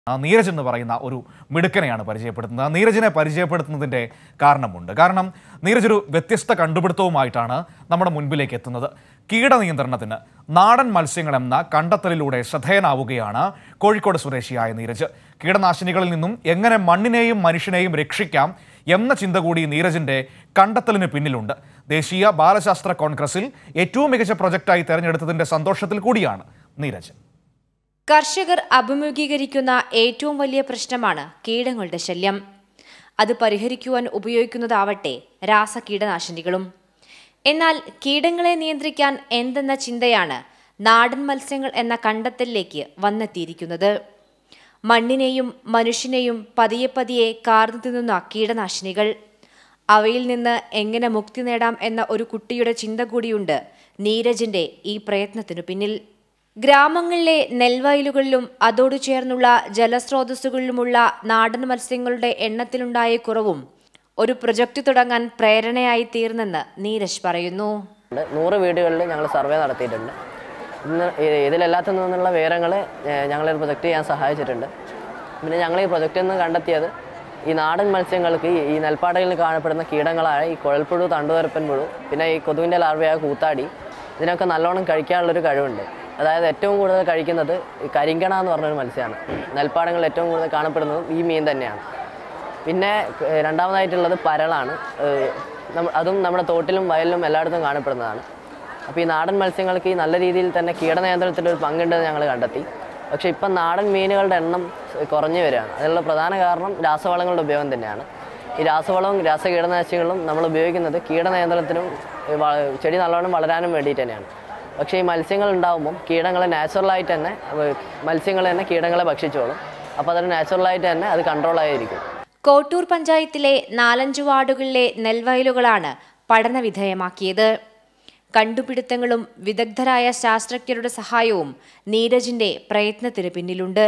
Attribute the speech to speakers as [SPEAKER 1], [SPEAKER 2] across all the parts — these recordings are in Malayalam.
[SPEAKER 1] ആ നീരജ് എന്ന് പറയുന്ന ഒരു മിടുക്കനെയാണ് പരിചയപ്പെടുത്തുന്നത് ആ നീരജിനെ പരിചയപ്പെടുത്തുന്നതിൻ്റെ കാരണമുണ്ട് കാരണം നീരജ് ഒരു വ്യത്യസ്ത കണ്ടുപിടുത്തവുമായിട്ടാണ് നമ്മുടെ മുൻപിലേക്ക് എത്തുന്നത് കീടനിയന്ത്രണത്തിന് നാടൻ മത്സ്യങ്ങൾ എന്ന കണ്ടെത്തലിലൂടെ ശ്രദ്ധേയനാവുകയാണ് കോഴിക്കോട് സ്വദേശിയായ നീരജ് കീടനാശിനികളിൽ നിന്നും എങ്ങനെ മണ്ണിനെയും മനുഷ്യനെയും രക്ഷിക്കാം എന്ന ചിന്ത കൂടി നീരജിന്റെ കണ്ടെത്തലിന് പിന്നിലുണ്ട് ദേശീയ ബാലശാസ്ത്ര കോൺഗ്രസിൽ ഏറ്റവും മികച്ച പ്രൊജക്റ്റായി തെരഞ്ഞെടുത്തതിന്റെ സന്തോഷത്തിൽ കൂടിയാണ് നീരജ്
[SPEAKER 2] കർഷകർ അഭിമുഖീകരിക്കുന്ന ഏറ്റവും വലിയ പ്രശ്നമാണ് കീടങ്ങളുടെ ശല്യം അത് പരിഹരിക്കുവാൻ ഉപയോഗിക്കുന്നതാവട്ടെ രാസകീടനാശിനികളും എന്നാൽ കീടങ്ങളെ നിയന്ത്രിക്കാൻ എന്തെന്ന ചിന്തയാണ് നാടൻ മത്സ്യങ്ങൾ എന്ന കണ്ടെത്തലിലേക്ക് വന്നെത്തിയിരിക്കുന്നത് മണ്ണിനെയും മനുഷ്യനെയും പതിയെ പതിയെ കാർന്നു തിന്നുന്ന കീടനാശിനികൾ അവയിൽ നിന്ന് എങ്ങനെ മുക്തി നേടാം എന്ന ഒരു കുട്ടിയുടെ ചിന്ത കൂടിയുണ്ട് നീരജിന്റെ ഈ പ്രയത്നത്തിനു പിന്നിൽ ഗ്രാമങ്ങളിലെ നെൽവയലുകളിലും അതോടു ചേർന്നുള്ള ജലസ്രോതസ്സുകളിലുമുള്ള നാടൻ മത്സ്യങ്ങളുടെ എണ്ണത്തിലുണ്ടായ കുറവും ഒരു പ്രൊജക്ട് തുടങ്ങാൻ പ്രേരണയായി തീർന്നെന്ന് നീരജ് പറയുന്നു
[SPEAKER 3] ഉണ്ട്. നൂറ് വീടുകളിൽ ഞങ്ങൾ സർവേ നടത്തിയിട്ടുണ്ട് ഇന്ന് ഇ- ഇതിലെല്ലാത്തിൽ നിന്നുള്ള വിവരങ്ങൾ ഞങ്ങളൊരു പ്രൊജക്റ്റ് ചെയ്യാൻ സഹായിച്ചിട്ടുണ്ട് പിന്നെ ഞങ്ങൾ ഈ പ്രൊജക്റ്റിൽ നിന്ന് കണ്ടെത്തിയത് ഈ നാടൻ മത്സ്യങ്ങൾക്ക് ഈ- ഈ നെൽപ്പാടകളിൽ കാണപ്പെടുന്ന കീടങ്ങളായ ഈ കുഴൽപ്പുഴു തണ്ടുതരപ്പൻ പുഴു പിന്നെ ഈ കൊതുവിൻ്റെ ലാർവയായ കൂത്താടി ഇതിനൊക്കെ നല്ലോണം കഴിക്കാനുള്ളൊരു കഴിവുണ്ട് അതായത് ഏറ്റവും കൂടുതൽ കഴിക്കുന്നത് ഈ കരിങ്കണ എന്ന് പറഞ്ഞൊരു മത്സ്യമാണ് നെൽപ്പാടങ്ങളിൽ ഏറ്റവും കൂടുതൽ കാണപ്പെടുന്നതും ഈ മീൻ തന്നെയാണ് പിന്നെ ഏഹ്, രണ്ടാമതായിട്ടുള്ളത് പരളാണ് ഏഹ്, നമ്മ- അതും നമ്മുടെ തോട്ടിലും വയലിലും എല്ലായിടത്തും കാണപ്പെടുന്നതാണ് അപ്പോൾ ഈ നാടൻ മത്സ്യങ്ങൾക്ക് ഈ നല്ല രീതിയിൽ തന്നെ കീടനിയന്ത്രണത്തിൽ ഒരു പങ്കുണ്ടെന്ന് ഞങ്ങൾ കണ്ടെത്തി പക്ഷേ ഇപ്പം നാടൻ മീനുകളുടെ എണ്ണം കുറഞ്ഞു വരികയാണ് അതിനുള്ള പ്രധാന കാരണം രാസവളങ്ങളുടെ ഉപയോഗം തന്നെയാണ് ഈ രാസവളവും രാസകീടനാശിനികളും നമ്മൾ ഉപയോഗിക്കുന്നത് കീടനിയന്ത്രണത്തിനും ഈ വ- ചെടി നല്ലോണം വളരാനും വേണ്ടിയിട്ട് തന്നെയാണ് പക്ഷേ ഈ മത്സ്യങ്ങൾ ഉണ്ടാകുമ്പം കീടങ്ങളെ നാച്ചുറലായിട്ട് തന്നെ ഏഹ്, മത്സ്യങ്ങൾ തന്നെ കീടങ്ങളെ ഭക്ഷിച്ചോളും അപ്പോൾ അതൊരു നാച്ചുറലായിട്ട് തന്നെ അത് കൺട്രോളായിരിക്കും
[SPEAKER 2] കോട്ടൂർ പഞ്ചായത്തിലെ നാലഞ്ചു വാർഡുകളിലെ നെൽവയലുകളാണ് പഠനവിധേയമാക്കിയത് കണ്ടുപിടുത്തങ്ങളും വിദഗ്ധരായ ശാസ്ത്രജ്ഞരുടെ സഹായവും നീരജിന്റെ പ്രയത്നത്തിന് പിന്നിലുണ്ട്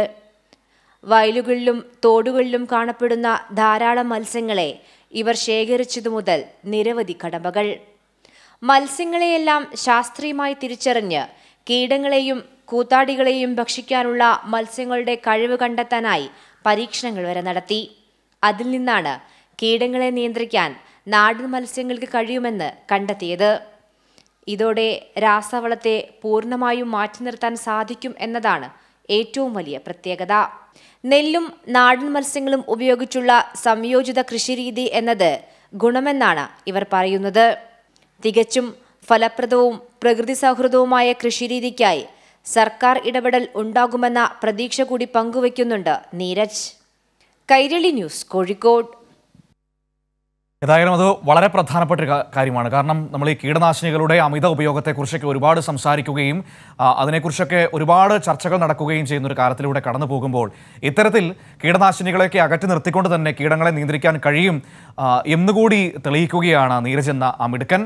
[SPEAKER 2] വയലുകളിലും തോടുകളിലും കാണപ്പെടുന്ന ധാരാളം മത്സ്യങ്ങളെ ഇവർ ശേഖരിച്ചതു മുതൽ നിരവധി കടമകൾ മത്സ്യങ്ങളെയെല്ലാം ശാസ്ത്രീയമായി തിരിച്ചറിഞ്ഞ് കീടങ്ങളെയും കൂത്താടികളെയും ഭക്ഷിക്കാനുള്ള മത്സ്യങ്ങളുടെ കഴിവ് കണ്ടെത്താനായി പരീക്ഷണങ്ങൾ വരെ നടത്തി അതിൽ നിന്നാണ് കീടങ്ങളെ നിയന്ത്രിക്കാൻ നാടൻ മത്സ്യങ്ങൾക്ക് കഴിയുമെന്ന് കണ്ടെത്തിയത് ഇതോടെ രാസവളത്തെ പൂർണ്ണമായും മാറ്റി നിർത്താൻ സാധിക്കും എന്നതാണ് ഏറ്റവും വലിയ പ്രത്യേകത നെല്ലും നാടൻ മത്സ്യങ്ങളും ഉപയോഗിച്ചുള്ള സംയോജിത കൃഷിരീതി എന്നത് ഗുണമെന്നാണ് ഇവർ പറയുന്നത് തികച്ചും ഫലപ്രദവും പ്രകൃതി സൗഹൃദവുമായ കൃഷിരീതിക്കായി സർക്കാർ ഇടപെടൽ ഉണ്ടാകുമെന്ന പ്രതീക്ഷ കൂടി പങ്കുവയ്ക്കുന്നുണ്ട് നീരജ് കൈരളി ന്യൂസ് കോഴിക്കോട്
[SPEAKER 1] ഏതായാലും അത് വളരെ പ്രധാനപ്പെട്ട ഒരു കാ- കാര്യമാണ് കാരണം നമ്മൾ ഈ കീടനാശിനികളുടെ അമിത ഉപയോഗത്തെക്കുറിച്ചൊക്കെ ഒരുപാട് സംസാരിക്കുകയും ആ, അതിനെക്കുറിച്ചൊക്കെ ഒരുപാട് ചർച്ചകൾ നടക്കുകയും ചെയ്യുന്ന ഒരു കാലത്തിലൂടെ കടന്നു പോകുമ്പോൾ ഇത്തരത്തിൽ കീടനാശിനികളെയൊക്കെ അകറ്റി നിർത്തിക്കൊണ്ട് തന്നെ കീടങ്ങളെ നിയന്ത്രിക്കാൻ കഴിയും ആ, എന്നുകൂടി തെളിയിക്കുകയാണ് നീരജ് എന്ന ആ മിടുക്കൻ